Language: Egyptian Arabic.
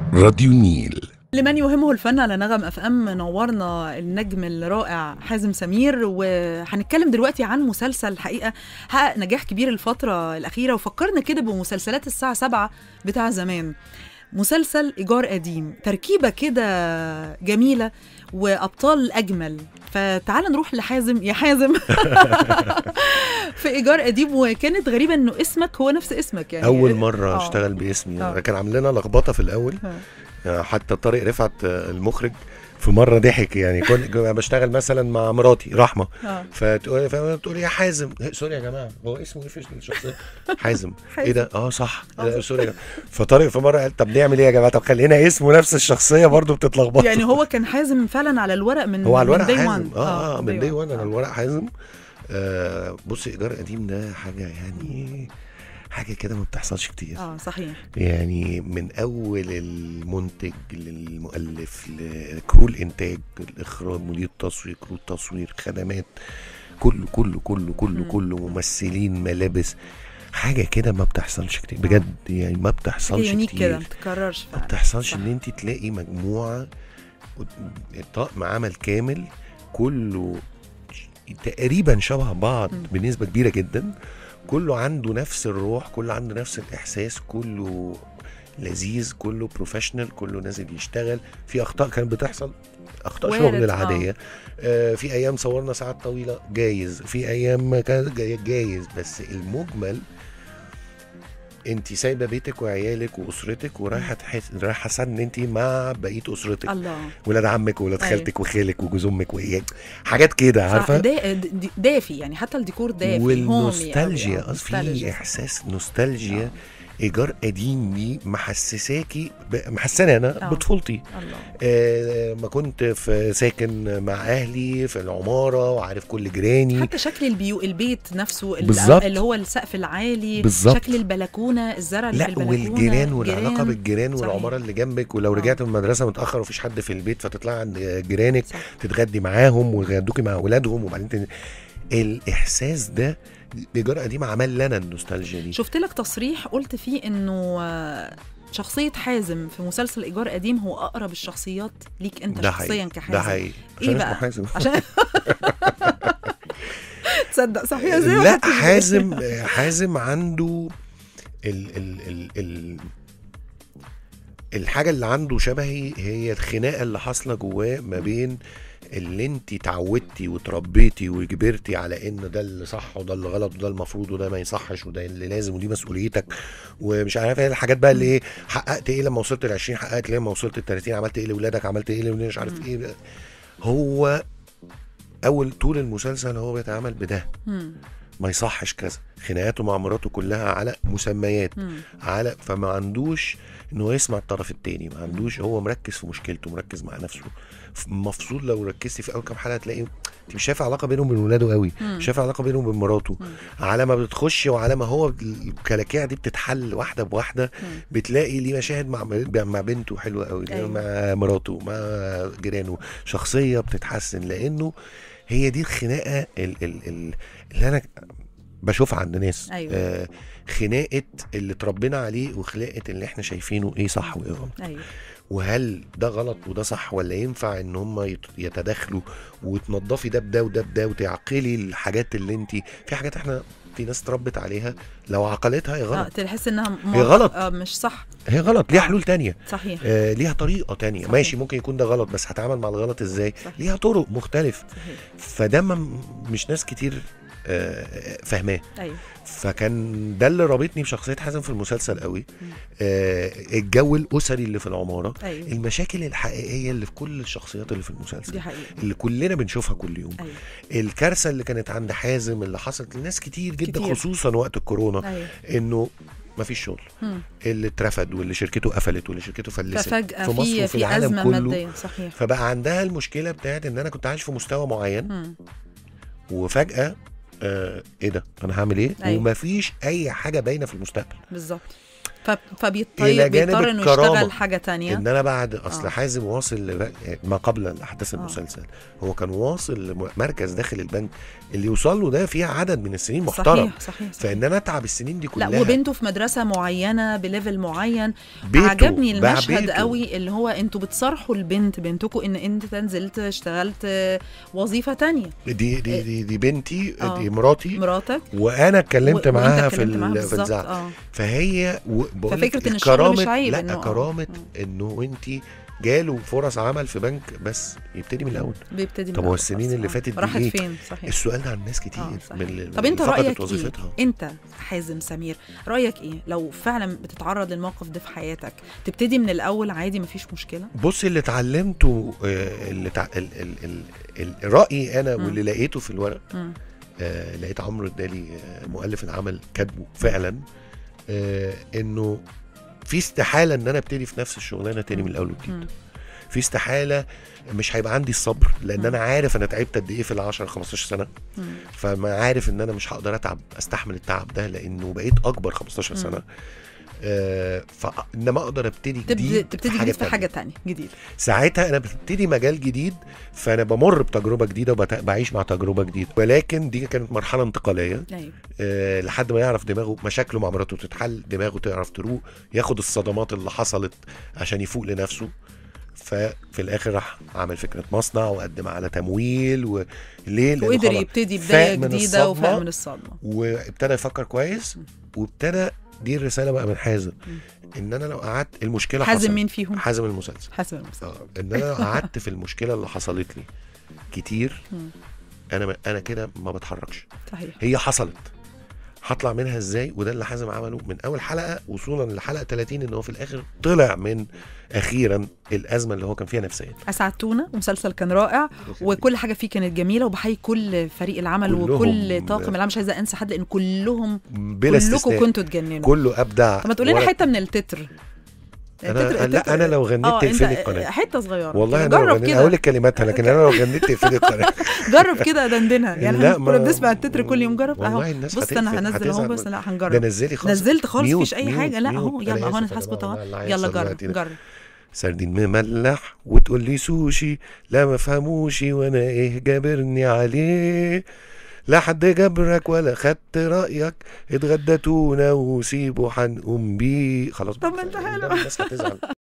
راديو نيل لمن يهمه الفن على نغم اف ام نورنا النجم الرائع حازم سمير وهنتكلم دلوقتي عن مسلسل الحقيقه حقق نجاح كبير الفتره الاخيره وفكرنا كده بمسلسلات الساعه 7 بتاع زمان مسلسل ايجار قديم تركيبه كده جميله وابطال اجمل فتعال نروح لحازم يا حازم في ايجار قديم وكانت غريبه انه اسمك هو نفس اسمك يعني اول مره آه. اشتغل باسمي آه. كان عامل لنا لخبطه في الاول آه. آه، حتى طارق رفعت آه، المخرج في مره ضحك يعني كنت بشتغل مثلا مع مراتي رحمه آه. فتقول فتقول يا حازم إيه، سوري يا جماعه هو اسمه ايه في الشخصيه حازم حازم. ايه ده اه صح لا، سوري يا جماعة. فطارق في مره قال طب نعمل ايه يا جماعه طب خلينا اسمه نفس الشخصيه برضو بتتلخبط يعني هو كان حازم فعلا على الورق من هو على من الورق day حازم one. اه اه من day دي one. 1 انا آه. الورق حازم آه بص ايجار قديم ده حاجه يعني حاجه كده ما بتحصلش كتير اه صحيح يعني من اول المنتج للمؤلف لكرو الانتاج الاخراج مدير التصوير كرو التصوير خدمات كله كله كله كله مم. كله ممثلين ملابس حاجه كده ما بتحصلش كتير بجد يعني ما حاجه بتحصلش يونيك كده ما كتير بتتكررش ما فعلا بتحصلش صح. ان انت تلاقي مجموعه طقم عمل كامل كله تقريبا شبه بعض مم. بنسبه كبيره جدا كله عنده نفس الروح كله عنده نفس الاحساس كله لذيذ كله بروفيشنال كله نازل يشتغل في اخطاء كانت بتحصل اخطاء وارد، شغل آه. العاديه آه في ايام صورنا ساعات طويله جايز في ايام كان جاي- جايز بس المجمل انت سايبه بيتك وعيالك واسرتك ورايحه تحس رايحه حاسه ان انت مع بقيه اسرتك الله ولاد عمك وولاد أيوة. خالتك وخالك وجوز امك وايه حاجات كده صح، عارفه دا- د- دافي يعني حتى الديكور دافي والنوستالجيا هومي أوي، آه، أصل في نوستالجيا. احساس نوستالجيا ايجار قديم دي محسساكي ب- محسساني انا آه. بطفولتي الله آه ما كنت في ساكن مع اهلي في العماره وعارف كل جيراني حتى شكل البيو البيت نفسه ال- بالظبط. اللي هو السقف العالي بالظبط. شكل البلكونه الزرع اللي في لا البلكونه والجيران والعلاقه جيران. بالجيران صحيح. والعماره اللي جنبك ولو آه. رجعت من المدرسه متاخر ومفيش حد في البيت فتطلع عند جيرانك صح. تتغدي معاهم ويغدوكي مع اولادهم وبعدين تن... الاحساس ده ايجار قديم عمل لنا النوستالجيا دي شفت لك تصريح قلت فيه انه آه، شخصية حازم في مسلسل إيجار قديم هو أقرب الشخصيات ليك أنت ده شخصيا حقيقي كحازم ده حقيقي إيه عشان بقى؟ اسمه حازم عشان تصدق صحيح زي ما لا خدت بالي. حازم حازم عنده ال ال ال ال الحاجة اللي عنده شبهي هي الخناقة اللي حاصلة جواه ما بين اللي انت اتعودتي وتربيتي وكبرتي على ان ده اللي صح وده اللي غلط وده المفروض وده ما يصحش وده اللي لازم ودي مسؤوليتك ومش عارف ايه الحاجات بقى اللي ايه حققت ايه لما وصلت ل 20 حققت ايه لما وصلت ل 30 عملت ايه لاولادك عملت ايه لولادك، مش عارف ايه هو اول طول المسلسل هو بيتعامل بده مم. ما يصحش كذا خناقاته مع مراته كلها على مسميات مم. على فما عندوش ان هو يسمع الطرف التاني ما عندوش هو مركز في مشكلته مركز مع نفسه ف- مفصول لو ركزتي في اول كام حلقه تلاقي انت مش شايفه علاقه بينه وبين ولاده قوي مم. مش شايفه علاقه بينه وبين مراته مم. على ما بتخش وعلى ما هو الكلاكيع دي بتتحل واحده بواحده مم. بتلاقي ليه مشاهد مع مع بنته حلوه قوي أيوة. مع مراته مع جيرانه شخصيه بتتحسن لانه هي دي الخناقه ال- ال- ال- اللي انا بشوفها عند ناس أيوة. آه خناقه اللي اتربينا عليه وخناقه اللي احنا شايفينه ايه صح وايه غلط أيوه وهل ده غلط وده صح ولا ينفع ان هم يت- يتداخلوا وتنضفي ده بده وده بده وتعقلي الحاجات اللي انت في حاجات احنا في ناس اتربت عليها لو عقلتها هي آه غلط تحس إنها م- هي غلط. آه مش صح هي غلط ليها حلول تانية صحيح آه ليها طريقه تانية صحيح. ماشي ممكن يكون ده غلط بس هتعامل مع الغلط ازاي صحيح. ليها طرق مختلف صحيح فده ما- مش ناس كتير آه، فاهماه أيوه فكان ده اللي رابطني بشخصيه حازم في المسلسل قوي مم. آه الجو الاسري اللي في العماره أيوه المشاكل الحقيقيه اللي في كل الشخصيات اللي في المسلسل دي حقيقة اللي كلنا بنشوفها كل يوم أيوه الكارثه اللي كانت عند حازم اللي حصلت لناس كتير جدا كتير. خصوصا وقت الكورونا أيوه انه مفيش شغل مم. اللي اترفد واللي شركته قفلت واللي شركته فلست ففجأة في مصر في وفي في العالم أزمة كله. مادية صحيح فبقى عندها المشكله بتاعت ان انا كنت عايش في مستوى معين مم. وفجاه آه ايه ده انا هعمل ايه أيوة. ومفيش اي حاجه باينه في المستقبل بالظبط ف... فبيضطر إلى جانب بيضطر انه الكرامة. يشتغل حاجه تانية ان انا بعد اصل آه. حازم واصل لب... ما قبل احداث آه. المسلسل هو كان واصل لمركز داخل البنك اللي يوصل له ده فيها عدد من السنين محترم صحيح صحيح, صحيح. فان انا اتعب السنين دي كلها لا وبنته في مدرسه معينه بليفل معين بيته عجبني باع المشهد بيته. قوي اللي هو انتوا بتصارحوا البنت بنتكم ان انت نزلت اشتغلت آه، وظيفه تانية دي دي دي, دي بنتي آه. دي مراتي مراتك وانا اتكلمت و- وأنت معاها في اتكلمت معاها ال- في بالظبط، الزعل اه فهي و- بقول لك ففكرة إن الشغل كرامة مش عيب لا إنه- آه. كرامة مم. انه انت جاله فرص عمل في بنك بس يبتدي من الاول بيبتدي طب من هو الأول السنين خالص. اللي آه. فاتت دي راحت إيه؟ فين صحيح السؤال ده عن ناس كتير آه، صحيح. من اللي طب انت فقدت رايك وظيفتها ايه انت حازم سمير رايك ايه لو فعلا بتتعرض للموقف ده في حياتك تبتدي من الاول عادي مفيش مشكله بص اللي اتعلمته آه، اللي تع... ال... ال... ال... ال... رايي انا مم. واللي لقيته في الورق مم. آه لقيت عمرو الدالي آه مؤلف العمل كاتبه فعلا آه انه في استحاله ان انا ابتدي في نفس الشغلانه تاني من الاول وجديد مم. في استحاله مش هيبقى عندي الصبر لان مم. انا عارف انا تعبت قد ايه في ال 10 15 سنه مم. فما عارف ان انا مش هقدر اتعب استحمل التعب ده لانه بقيت اكبر 15 مم. سنه آه فانما اقدر ابتدي تبدي جديد تبتدي في جديد في تانية. حاجه تانية جديد ساعتها انا ببتدي مجال جديد فانا بمر بتجربه جديده وبعيش مع تجربه جديده ولكن دي كانت مرحله انتقاليه ايوه أه لحد ما يعرف دماغه مشاكله مع مراته تتحل دماغه تعرف تروق ياخد الصدمات اللي حصلت عشان يفوق لنفسه ففي الاخر راح عمل فكره مصنع وقدم على تمويل وليه لأنه وقدر خلاص يبتدي فاق بدايه من جديده وفاق الصدمة من الصدمه وابتدى يفكر كويس وابتدى دي الرساله بقى من حازم مم. ان انا لو قعدت المشكله حازم حصلت. مين فيهم حازم المسلسل حازم المسلسل. اه ان انا لو قعدت في المشكله اللي حصلت لي كتير مم. انا ما انا كده ما بتحركش صحيح هي حصلت هطلع منها ازاي وده اللي حازم عمله من اول حلقه وصولا لحلقه 30 ان هو في الاخر طلع من اخيرا الازمه اللي هو كان فيها نفسيا اسعدتونا ومسلسل كان رائع وكل حاجه فيه كانت جميله وبحيي كل فريق العمل كلهم- وكل طاقم العمل مش عايزه انسى حد لان كلهم بلا كلكم استثناء كنتوا تجننوا كله ابدع طب ما تقولي لنا ولا- حته من التتر انا التتر- لا التتر- انا لو غنيت اه تقفلي انت القناه حته صغيره والله كده. انا لو جرب غنيت كده اقول لك كلماتها لكن انا لو غنيت تقفلي القناه جرب كده دندنها يعني لا، احنا كنا ما- بنسمع التتر كل يوم جرب اهو والله الناس بص انا هتقفل- هنزل اهو هتزعل بس من- لا ده هنجرب نزلي خالص نزلت خالص ميوت، مفيش اي ميوت، حاجه لا ميوت. اهو أنا يلا اهو آسف انا يا هسكت جماعة، اهو والله اللي يلا هيحصل جرب دلوقتي ده. جرب سردين مملح وتقول لي سوشي لا ما فهموش وانا ايه جابرني عليه لا حد جبرك ولا خدت رايك اتغدى تونه وسيبه هنقوم بيه خلاص طب ما انت بقى. حلو. الناس هتزعل